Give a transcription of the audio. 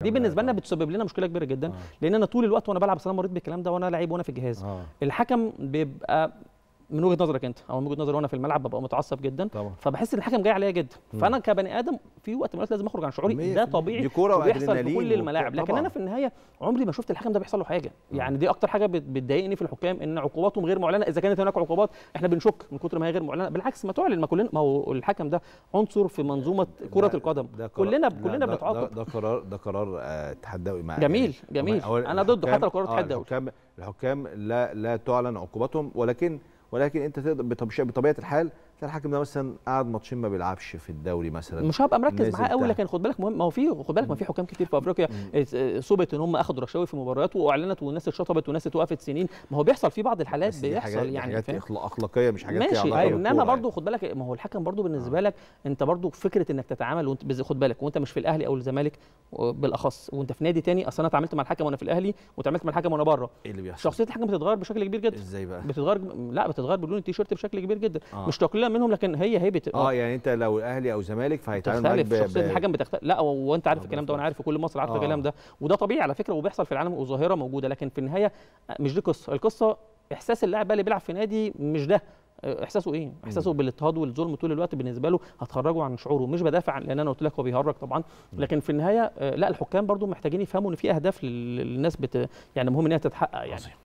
دي بالنسبه لنا بتسبب لنا مشكله كبيره جدا آه. لان انا طول الوقت وانا بلعب أصل انا مريت بالكلام ده وانا لعيب وانا في الجهاز اه الحكم بيبقى من وجهه نظرك انت او من وجهه نظري وانا في الملعب ببقى متعصب جدا طبعا فبحس ان الحكم جاي عليا جدا مم. فانا كبني ادم في وقت من الوقت لازم اخرج عن شعوري مية ده في المية. طبيعي دي كوره وبيحصل في وادرينالين كل الملاعب وبتاع. لكن طبعاً. انا في النهايه عمري ما شفت الحكم ده بيحصل له حاجه يعني دي اكتر حاجه بت- بتضايقني في الحكام ان عقوباتهم غير معلنه اذا كانت هناك عقوبات احنا بنشك من كتر ما هي غير معلنه بالعكس ما تعلن ما كلنا ما هو الحكم ده عنصر في منظومه كره ده- القدم ده قرار- كلنا لا، كلنا ده- بنتعاقب ده, ده قرار ده قرار آه، اتحاد دولي مع جميل يعني جميل هو انا ضده الحكام- حتى لو قرار آه، اتحاد دولي الحكام الحكام لا لا تعلن عقوباتهم ولكن ولكن انت تقدر بطب- بطبيعه الحال تلاقي الحكم ده مثلا قعد ماتشين ما بيلعبش في الدوري مثلا مش هبقى مركز نازل معاه قوي تحت. لكن خد بالك مهم ما هو في خد بالك ما في حكام كتير في افريقيا ات- ثبت ان هم اخذوا رشاوي في مباريات واعلنت والناس اتشطبت والناس اتوقفت سنين ما هو بيحصل في بعض الحالات بس دي حاجات بيحصل دي يعني حاجات فاهم أخلا- اخلاقيه مش حاجات ليها ماشي علاقة ايوه انما بالكورة برضو خد بالك ما هو الحكم برضو بالنسبه آه. لك انت برضو فكره انك تتعامل وانت بز- خد بالك وانت مش في الاهلي او الزمالك بالاخص وانت في نادي تاني اصل انا اتعاملت مع الحكم وانا في الاهلي واتعاملت مع الحكم وانا بره ايه اللي بيحصل شخصيه الحكم بتتغير بشكل كبير جدا ازاي بقى بتتغير لا بتتغير بلون التيشيرت بشكل كبير جدا آه. مش تقليلا منهم لكن هي هي بت... اه يعني انت لو اهلي او زمالك فهيتعامل معاك تختلف ب- شخصيه ب- الحكم بتختلف لا و- وانت عارف آه، الكلام ده وانا بالظبط. عارف وكل مصر عارفه آه. الكلام ده وده طبيعي على فكره وبيحصل في العالم وظاهره موجوده لكن في النهايه مش دي قصه القصه احساس اللاعب بقى اللي بيلعب في نادي مش ده اه، احساسه ايه احساسه بالاضطهاد والظلم طول الوقت بالنسبه له هتخرجه عن شعوره مش بدافع عن لان انا قلت لك هو بيهرج طبعا لكن في النهايه اه، لا الحكام برضو محتاجين يفهموا ان في اهداف لل- للناس بت يعني مهم ان هي تتحقق يعني عظيم.